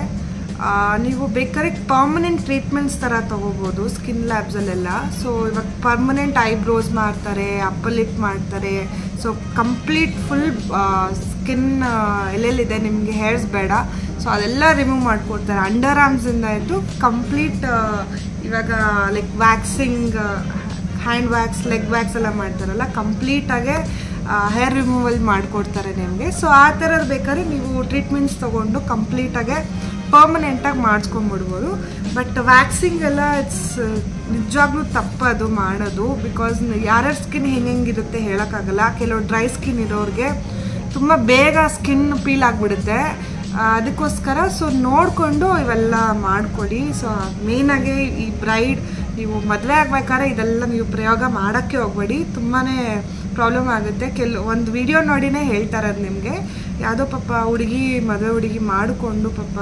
ನೀವು ಬೇಕಾದ್ರೆ ಪರ್ಮನೆಂಟ್ ಟ್ರೀಟ್ಮೆಂಟ್ಸ್ ಥರ ತೊಗೋಬೋದು ಸ್ಕಿನ್ ಲ್ಯಾಬ್ಸಲ್ಲೆಲ್ಲ ಸೊ ಇವಾಗ ಪರ್ಮನೆಂಟ್ ಐಬ್ರೋಸ್ ಮಾಡ್ತಾರೆ ಅಪ್ಪರ್ ಲಿಪ್ ಮಾಡ್ತಾರೆ ಸೊ ಕಂಪ್ಲೀಟ್ ಫುಲ್ ಸ್ಕಿನ್ ಎಲ್ಲೆಲ್ಲಿದೆ ನಿಮಗೆ ಹೇರ್ಸ್ ಬೇಡ ಸೊ ಅದೆಲ್ಲ ರಿಮೂವ್ ಮಾಡಿಕೊಡ್ತಾರೆ ಅಂಡರ್ ಆರ್ಮ್ಸಿಂದ ಇಟ್ಟು ಕಂಪ್ಲೀಟ್ ಇವಾಗ like waxing hand wax leg wax ಎಲ್ಲ ಮಾಡ್ತಾರಲ್ಲ ಕಂಪ್ಲೀಟಾಗೆ ಹೇರ್ ರಿಮೂವಲ್ ಮಾಡಿಕೊಡ್ತಾರೆ ನಿಮಗೆ ಸೊ ಆ ಥರದ್ದು ಬೇಕಾದ್ರೆ ನೀವು ಟ್ರೀಟ್ಮೆಂಟ್ಸ್ ತೊಗೊಂಡು ಕಂಪ್ಲೀಟಾಗೆ ಪರ್ಮನೆಂಟಾಗಿ ಮಾಡಿಸ್ಕೊಂಬಿಡ್ಬೋದು ಬಟ್ ವ್ಯಾಕ್ಸಿಂಗ್ ಎಲ್ಲ ಇಟ್ಸ್ ನಿಜವಾಗ್ಲೂ ತಪ್ಪದು ಮಾಡೋದು ಬಿಕಾಸ್ ಯಾರ್ಯಾರ ಸ್ಕಿನ್ ಹೆಂಗಿರುತ್ತೆ ಹೇಳೋಕ್ಕಾಗಲ್ಲ ಕೆಲವು ಡ್ರೈ ಸ್ಕಿನ್ ಇರೋರಿಗೆ ತುಂಬ ಬೇಗ ಸ್ಕಿನ್ ಪೀಲ್ ಆಗಿಬಿಡುತ್ತೆ ಅದಕ್ಕೋಸ್ಕರ ಸೊ ನೋಡಿಕೊಂಡು ಇವೆಲ್ಲ ಮಾಡಿಕೊಡಿ ಸೊ ಮೇಯ್ನಾಗಿ ಈ ಬ್ರೈಡ್ ನೀವು ಮದುವೆ ಆಗ್ಬೇಕಾದ್ರೆ ಇದೆಲ್ಲ ನೀವು ಪ್ರಯೋಗ ಮಾಡೋಕ್ಕೆ ಹೋಗ್ಬೇಡಿ ತುಂಬಾ ಪ್ರಾಬ್ಲಮ್ ಆಗುತ್ತೆ ಕೆಲ ಒಂದು ವಿಡಿಯೋ ನೋಡಿನೇ ಹೇಳ್ತಾರೆ ಅದು ನಿಮಗೆ ಯಾವುದೋ ಪಾಪ ಹುಡುಗಿ ಮದುವೆ ಹುಡುಗಿ ಮಾಡಿಕೊಂಡು ಪಾಪ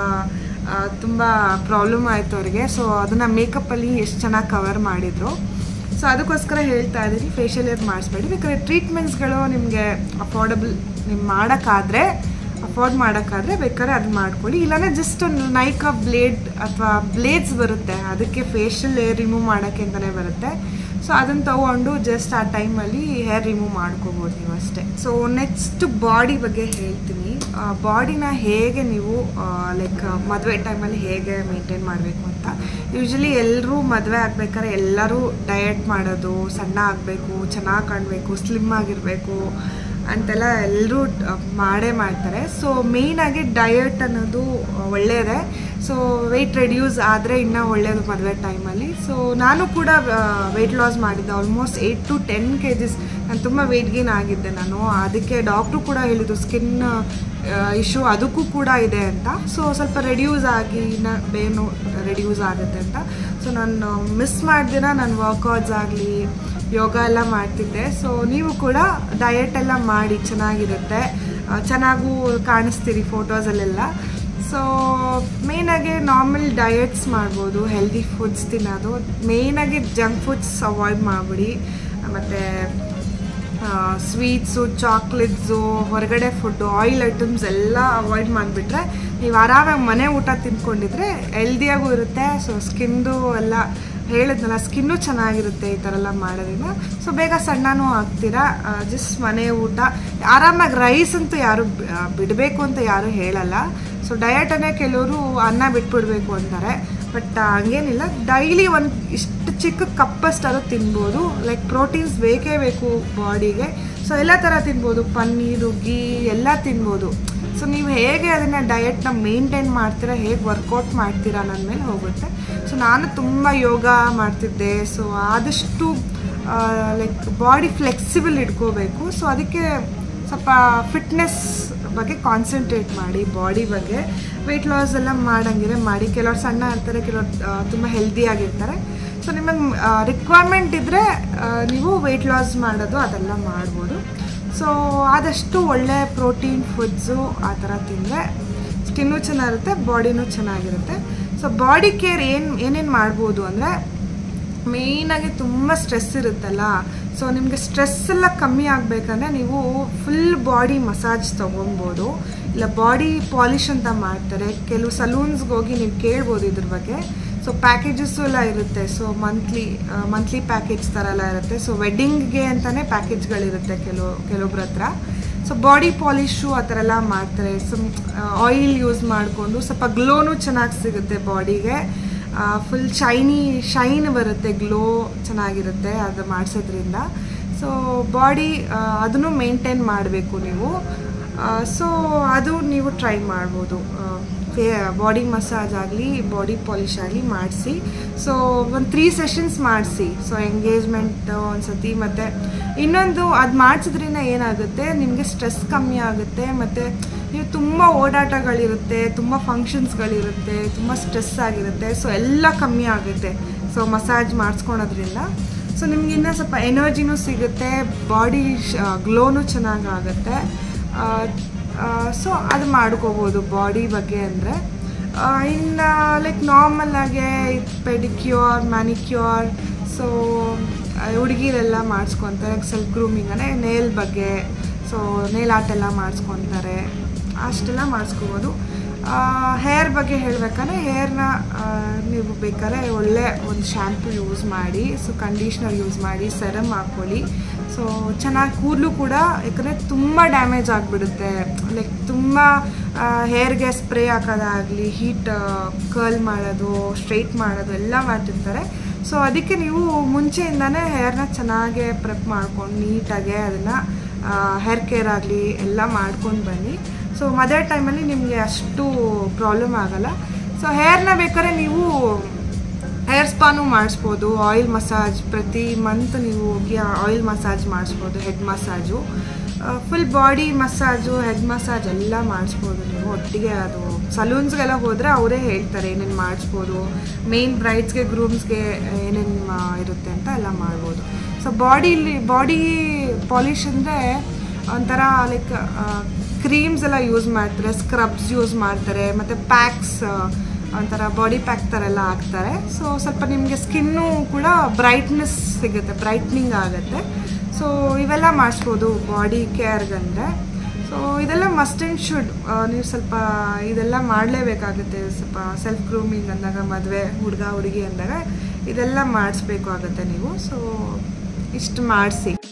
ತುಂಬ ಪ್ರಾಬ್ಲಮ್ ಆಯಿತು ಅವ್ರಿಗೆ ಸೊ ಅದನ್ನು ಮೇಕಪ್ಪಲ್ಲಿ ಎಷ್ಟು ಚೆನ್ನಾಗಿ ಕವರ್ ಮಾಡಿದರು ಸೊ ಅದಕ್ಕೋಸ್ಕರ ಹೇಳ್ತಾ ಇದ್ದೀನಿ ಫೇಶಿಯಲ್ ಏರ್ ಮಾಡಿಸ್ಬೇಡಿ ಬೇಕಾದ್ರೆ ಟ್ರೀಟ್ಮೆಂಟ್ಸ್ಗಳು ನಿಮಗೆ ಅಫೋರ್ಡಬಲ್ ನೀವು ಮಾಡೋಕ್ಕಾದ್ರೆ ಅಫೋರ್ಡ್ ಮಾಡೋಕ್ಕಾದ್ರೆ ಬೇಕಾದ್ರೆ ಅದು ಮಾಡ್ಕೊಳ್ಳಿ ಇಲ್ಲಾಂದರೆ ಜಸ್ಟ್ ಒಂದು ನೈಕಾ ಬ್ಲೇಡ್ ಅಥವಾ ಬ್ಲೇಡ್ಸ್ ಬರುತ್ತೆ ಅದಕ್ಕೆ ಫೇಶಿಯಲ್ ಏರ್ ರಿಮೂವ್ ಮಾಡೋಕ್ಕೆ ಅಂತಲೇ ಬರುತ್ತೆ ಸೊ ಅದನ್ನು ತೊಗೊಂಡು ಜಸ್ಟ್ ಆ ಟೈಮಲ್ಲಿ ಹೇರ್ ರಿಮೂವ್ ಮಾಡ್ಕೋಬೋದು ನೀವು ಅಷ್ಟೇ ಸೊ ನೆಕ್ಸ್ಟ್ ಬಾಡಿ ಬಗ್ಗೆ ಹೇಳ್ತೀನಿ ಬಾಡಿನ ಹೇಗೆ ನೀವು ಲೈಕ್ ಮದುವೆ ಟೈಮಲ್ಲಿ ಹೇಗೆ ಮೇಂಟೈನ್ ಮಾಡಬೇಕು ಅಂತ ಯೂಶ್ವಲಿ ಎಲ್ಲರೂ ಮದುವೆ ಆಗ್ಬೇಕಾದ್ರೆ ಎಲ್ಲರೂ ಡಯಟ್ ಮಾಡೋದು ಸಣ್ಣ ಆಗಬೇಕು ಚೆನ್ನಾಗಿ ಕಾಣಬೇಕು ಸ್ಲಿಮ್ ಆಗಿರಬೇಕು ಅಂತೆಲ್ಲ ಎಲ್ಲರೂ ಮಾಡೇ ಮಾಡ್ತಾರೆ ಸೊ ಮೇಯ್ನಾಗಿ ಡಯಟ್ ಅನ್ನೋದು ಒಳ್ಳೆಯದೇ ಸೊ ವೆಯ್ಟ್ ರೆಡ್ಯೂಸ್ ಆದರೆ ಇನ್ನೂ ಒಳ್ಳೆಯದು ಮದುವೆ ಟೈಮಲ್ಲಿ ಸೊ ನಾನು ಕೂಡ ವೆಯ್ಟ್ ಲಾಸ್ ಮಾಡಿದ್ದೆ almost eight to ten K Gs ನಾನು ತುಂಬ ವೆಯ್ಟ್ ಗೇನ್ ಆಗಿದ್ದೆ ನಾನು ಅದಕ್ಕೆ ಡಾಕ್ಟ್ರು ಕೂಡ ಹೇಳಿದ್ದು ಸ್ಕಿನ್ ಇಶ್ಯೂ ಅದಕ್ಕೂ ಕೂಡ ಇದೆ ಅಂತ ಸೊ ಸ್ವಲ್ಪ ರೆಡ್ಯೂಸ್ ಆಗಿ ಇನ್ನು ಬೇನು ರೆಡ್ಯೂಸ್ ಆಗುತ್ತೆ ಅಂತ ಸೊ ನಾನು ಮಿಸ್ ಮಾಡ್ದಿನ ನಾನು ವರ್ಕೌಟ್ಸ್ ಆಗಲಿ ಯೋಗ ಎಲ್ಲ ಮಾಡ್ತಿದ್ದೆ ಸೊ ನೀವು ಕೂಡ ಡಯಟ್ ಎಲ್ಲ ಮಾಡಿ ಚೆನ್ನಾಗಿರುತ್ತೆ ಚೆನ್ನಾಗೂ ಕಾಣಿಸ್ತೀರಿ ಫೋಟೋಸಲ್ಲೆಲ್ಲ ಸೊ ಮೇಯ್ನಾಗಿ ನಾರ್ಮಲ್ ಡಯಟ್ಸ್ ಮಾಡ್ಬೋದು ಹೆಲ್ದಿ ಫುಡ್ಸ್ ತಿನ್ನೋದು ಮೇಯ್ನಾಗಿ ಜಂಕ್ ಫುಡ್ಸ್ ಅವಾಯ್ಡ್ ಮಾಡಿಬಿಡಿ ಮತ್ತು ಸ್ವೀಟ್ಸು ಚಾಕ್ಲೇಟ್ಸು ಹೊರಗಡೆ ಫುಡ್ಡು ಆಯಿಲ್ ಐಟಮ್ಸ್ ಎಲ್ಲ ಅವಾಯ್ಡ್ ಮಾಡಿಬಿಟ್ರೆ ನೀವು ಆರಾಮಾಗಿ ಮನೆ ಊಟ ತಿಂದ್ಕೊಂಡಿದ್ರೆ ಹೆಲ್ದಿಯಾಗೂ ಇರುತ್ತೆ ಸೊ ಸ್ಕಿನ್ದು ಎಲ್ಲ ಹೇಳಿದ್ನಲ್ಲ ಸ್ಕಿನ್ನು ಚೆನ್ನಾಗಿರುತ್ತೆ ಈ ಥರ ಎಲ್ಲ ಮಾಡೋದ್ರಿಂದ ಸೊ ಬೇಗ ಸಣ್ಣನೂ ಆಗ್ತೀರಾ ಜಸ್ಟ್ ಮನೆ ಊಟ ಆರಾಮಾಗಿ ರೈಸ್ ಅಂತೂ ಯಾರು ಬಿಡಬೇಕು ಅಂತ ಯಾರು ಹೇಳಲ್ಲ ಸೊ ಡಯಟನ್ನೇ ಕೆಲವರು ಅನ್ನ ಬಿಟ್ಬಿಡ್ಬೇಕು ಅಂತಾರೆ ಬಟ್ ಹಂಗೇನಿಲ್ಲ ಡೈಲಿ ಒಂದು ಇಷ್ಟು ಚಿಕ್ಕ ಕಪ್ಪಷ್ಟಾದ್ರೂ ತಿನ್ಬೋದು ಲೈಕ್ ಪ್ರೋಟೀನ್ಸ್ ಬೇಕೇ ಬೇಕು ಬಾಡಿಗೆ ಸೊ ಎಲ್ಲ ಥರ ತಿನ್ಬೋದು ಪನ್ನೀರು ಗೀ ಎಲ್ಲ ತಿನ್ಬೋದು ಸೊ ನೀವು ಹೇಗೆ ಅದನ್ನು ಡಯಟ್ನ ಮೇಂಟೈನ್ ಮಾಡ್ತೀರಾ ಹೇಗೆ ವರ್ಕೌಟ್ ಮಾಡ್ತೀರಾ ನನ್ನ ಮೇಲೆ ಹೋಗುತ್ತೆ ಸೊ ನಾನು ತುಂಬ ಯೋಗ ಮಾಡ್ತಿದ್ದೆ ಸೊ ಆದಷ್ಟು ಲೈಕ್ ಬಾಡಿ ಫ್ಲೆಕ್ಸಿಬಲ್ ಇಟ್ಕೋಬೇಕು ಸೊ ಅದಕ್ಕೆ ಸ್ವಲ್ಪ ಫಿಟ್ನೆಸ್ ಬಗ್ಗೆ ಕಾನ್ಸಂಟ್ರೇಟ್ ಮಾಡಿ ಬಾಡಿ ಬಗ್ಗೆ ವೆಯ್ಟ್ ಲಾಸ್ ಎಲ್ಲ ಮಾಡಂಗಿದ್ರೆ ಮಾಡಿ ಕೆಲವ್ರು ಸಣ್ಣ ಇರ್ತಾರೆ ಕೆಲವ್ರು ತುಂಬ ಹೆಲ್ದಿಯಾಗಿರ್ತಾರೆ ಸೊ ನಿಮಗೆ ರಿಕ್ವೈರ್ಮೆಂಟ್ ಇದ್ದರೆ ನೀವು ವೆಯ್ಟ್ ಲಾಸ್ ಮಾಡೋದು ಅದೆಲ್ಲ ಮಾಡ್ಬೋದು ಸೊ ಆದಷ್ಟು ಒಳ್ಳೆ ಪ್ರೋಟೀನ್ ಫುಡ್ಸು ಆ ಥರ ತಿಂದರೆ ಸ್ಕಿನ್ನು ಚೆನ್ನಾಗಿರುತ್ತೆ ಬಾಡಿನೂ ಚೆನ್ನಾಗಿರುತ್ತೆ ಸೊ ಬಾಡಿ ಕೇರ್ ಏನು ಏನೇನು ಮಾಡ್ಬೋದು ಅಂದರೆ ಮೇಯ್ನಾಗಿ ತುಂಬ ಸ್ಟ್ರೆಸ್ ಇರುತ್ತಲ್ಲ ಸೊ ನಿಮಗೆ ಸ್ಟ್ರೆಸ್ ಎಲ್ಲ ಕಮ್ಮಿ ಆಗಬೇಕಂದ್ರೆ ನೀವು ಫುಲ್ ಬಾಡಿ ಮಸಾಜ್ ತೊಗೊಬೋದು ಇಲ್ಲ ಬಾಡಿ ಪಾಲಿಷ್ ಅಂತ ಮಾಡ್ತಾರೆ ಕೆಲವು ಸಲೂನ್ಸ್ಗೆ ಹೋಗಿ ನೀವು ಕೇಳ್ಬೋದು ಇದ್ರ ಬಗ್ಗೆ ಸೊ ಪ್ಯಾಕೇಜಸ್ಸು ಎಲ್ಲ ಇರುತ್ತೆ ಸೊ ಮಂತ್ಲಿ ಮಂತ್ಲಿ ಪ್ಯಾಕೇಜ್ ಥರ ಎಲ್ಲ ಇರುತ್ತೆ ಸೊ ವೆಡ್ಡಿಂಗ್ಗೆ ಅಂತಲೇ ಪ್ಯಾಕೇಜ್ಗಳಿರುತ್ತೆ ಕೆಲವು ಕೆಲವೊಬ್ರ ಹತ್ರ ಸೊ ಬಾಡಿ ಪಾಲಿಶು ಆ ಥರ ಎಲ್ಲ ಮಾಡ್ತಾರೆ ಸೊ ಆಯಿಲ್ ಯೂಸ್ ಮಾಡಿಕೊಂಡು ಸ್ವಲ್ಪ ಗ್ಲೋನು ಚೆನ್ನಾಗಿ ಸಿಗುತ್ತೆ ಬಾಡಿಗೆ ಫುಲ್ ಶೈನಿ ಶೈನ್ ಬರುತ್ತೆ ಗ್ಲೋ ಚೆನ್ನಾಗಿರುತ್ತೆ ಅದು ಮಾಡಿಸೋದ್ರಿಂದ ಸೊ ಬಾಡಿ ಅದನ್ನು ಮೇಂಟೈನ್ ಮಾಡಬೇಕು ನೀವು ಸೊ ಅದು ನೀವು ಟ್ರೈ ಮಾಡ್ಬೋದು ಬಾಡಿ ಮಸಾಜ್ ಆಗಲಿ ಬಾಡಿ ಪಾಲಿಶ್ ಆಗಲಿ ಮಾಡಿಸಿ ಸೊ ಒಂದು ತ್ರೀ ಸೆಷನ್ಸ್ ಮಾಡಿಸಿ ಸೊ ಎಂಗೇಜ್ಮೆಂಟ್ ಒಂದು ಸತಿ ಮತ್ತು ಇನ್ನೊಂದು ಅದು ಮಾಡಿಸಿದ್ರಿಂದ ಏನಾಗುತ್ತೆ ನಿಮಗೆ ಸ್ಟ್ರೆಸ್ ಕಮ್ಮಿ ಆಗುತ್ತೆ ಮತ್ತು ನೀವು ತುಂಬ ಓಡಾಟಗಳಿರುತ್ತೆ ತುಂಬ ಫಂಕ್ಷನ್ಸ್ಗಳಿರುತ್ತೆ ತುಂಬ ಸ್ಟ್ರೆಸ್ ಆಗಿರುತ್ತೆ ಸೊ ಎಲ್ಲ ಕಮ್ಮಿ ಆಗುತ್ತೆ ಸೊ ಮಸಾಜ್ ಮಾಡಿಸ್ಕೊಳೋದ್ರಿಂದ ಸೊ ನಿಮ್ಗೆ ಇನ್ನೂ ಸ್ವಲ್ಪ ಎನರ್ಜಿನೂ ಸಿಗುತ್ತೆ ಬಾಡಿ ಗ್ಲೋನು ಚೆನ್ನಾಗಾಗುತ್ತೆ ಸೊ ಅದು ಮಾಡ್ಕೋಬೋದು ಬಾಡಿ ಬಗ್ಗೆ ಅಂದರೆ ಇನ್ನು ಲೈಕ್ ನಾರ್ಮಲ್ ಆಗಿ ಪೆಡಿಕ್ಯೂರ್ ಮ್ಯಾನಿಕ್ಯೂರ್ ಸೊ ಹುಡುಗಿರೆಲ್ಲ ಮಾಡಿಸ್ಕೊತಾರೆ ಸೆಲ್ಫ್ ಗ್ರೂಮಿಂಗ್ ಅಂದರೆ ನೇಲ್ ಬಗ್ಗೆ ಸೊ ನೇಲ್ ಆರ್ಟ್ ಎಲ್ಲ ಮಾಡಿಸ್ಕೊತಾರೆ ಅಷ್ಟೆಲ್ಲ ಮಾಡಿಸ್ಕೋಬೋದು ಹೇರ್ ಬಗ್ಗೆ ಹೇಳಬೇಕಂದ್ರೆ ಹೇರ್ನ ನೀವು ಬೇಕಾದ್ರೆ ಒಳ್ಳೆ ಒಂದು ಶ್ಯಾಂಪು ಯೂಸ್ ಮಾಡಿ ಸೊ ಕಂಡೀಷ್ನರ್ ಯೂಸ್ ಮಾಡಿ ಸೆರಮ್ ಹಾಕ್ಕೊಳ್ಳಿ ಸೊ ಚೆನ್ನಾಗಿ ಕೂದಲು ಕೂಡ ಯಾಕಂದರೆ ತುಂಬ ಡ್ಯಾಮೇಜ್ ಆಗಿಬಿಡುತ್ತೆ ಲೈಕ್ ತುಂಬ ಹೇರ್ಗೆ ಸ್ಪ್ರೇ ಹಾಕೋದಾಗಲಿ ಹೀಟ್ ಕರ್ಲ್ ಮಾಡೋದು ಸ್ಟ್ರೈಟ್ ಮಾಡೋದು ಎಲ್ಲ ಮಾಡ್ತಿರ್ತಾರೆ ಸೊ ಅದಕ್ಕೆ ನೀವು ಮುಂಚೆಯಿಂದನೇ ಹೇರ್ನ ಚೆನ್ನಾಗೆ ಪ್ರೆಪ್ ಮಾಡ್ಕೊಂಡು ನೀಟಾಗೆ ಅದನ್ನು ಹೇರ್ ಕೇರ್ ಆಗಲಿ ಎಲ್ಲ ಮಾಡ್ಕೊಂಡು ಬನ್ನಿ ಸೊ ಮದುವೆ ಟೈಮಲ್ಲಿ ನಿಮಗೆ ಅಷ್ಟು ಪ್ರಾಬ್ಲಮ್ ಆಗಲ್ಲ ಸೊ ಹೇರ್ನ ಬೇಕಾದ್ರೆ ನೀವು ಹೇರ್ ಸ್ಪಾನು ಮಾಡಿಸ್ಬೋದು ಆಯಿಲ್ ಮಸಾಜ್ ಪ್ರತಿ ಮಂತ್ ನೀವು ಹೋಗಿ ಆಯಿಲ್ ಮಸಾಜ್ ಮಾಡಿಸ್ಬೋದು head massage full body massage head massage ಎಲ್ಲ ಮಾಡಿಸ್ಬೋದು ನೀವು ಒಟ್ಟಿಗೆ ಅದು ಸಲೂನ್ಸ್ಗೆಲ್ಲ ಹೋದರೆ ಅವರೇ ಹೇಳ್ತಾರೆ ಏನೇನು ಮಾಡಿಸ್ಬೋದು ಮೇನ್ ಬ್ರೈಡ್ಸ್ಗೆ ಗ್ರೂಮ್ಸ್ಗೆ ಏನೇನು ಇರುತ್ತೆ ಅಂತ ಎಲ್ಲ ಮಾಡ್ಬೋದು ಸೊ ಬಾಡಿಲಿ ಬಾಡಿ ಪಾಲಿಷ್ ಅಂದರೆ ಒಂಥರ ಲೈಕ್ ಕ್ರೀಮ್ಸ್ ಎಲ್ಲ ಯೂಸ್ ಮಾಡ್ತಾರೆ ಸ್ಕ್ರಬ್ಸ್ ಯೂಸ್ ಮಾಡ್ತಾರೆ ಮತ್ತು ಪ್ಯಾಕ್ಸ್ ಒಂಥರ ಬಾಡಿ ಪ್ಯಾಕ್ ಥರ ಎಲ್ಲ ಹಾಕ್ತಾರೆ ಸೊ ಸ್ವಲ್ಪ ನಿಮಗೆ ಸ್ಕಿನ್ನು ಕೂಡ ಬ್ರೈಟ್ನೆಸ್ ಸಿಗುತ್ತೆ ಬ್ರೈಟ್ನಿಂಗ್ ಆಗುತ್ತೆ ಸೊ ಇವೆಲ್ಲ ಮಾಡಿಸ್ಬೋದು ಬಾಡಿ ಕೇರ್ಗಂದರೆ ಸೊ ಇದೆಲ್ಲ ಮಸ್ಟ್ ಆ್ಯಂಡ್ ಶುಡ್ ನೀವು ಸ್ವಲ್ಪ ಇದೆಲ್ಲ ಮಾಡಲೇಬೇಕಾಗುತ್ತೆ ಸ್ವಲ್ಪ ಸೆಲ್ಫ್ ಗ್ರೂಮಿಂಗ್ ಅಂದಾಗ ಮದುವೆ ಹುಡುಗ ಹುಡುಗಿ ಅಂದಾಗ ಇದೆಲ್ಲ ಮಾಡಿಸ್ಬೇಕು ಆಗುತ್ತೆ ನೀವು ಸೊ ಇಷ್ಟು ಮಾಡಿಸಿ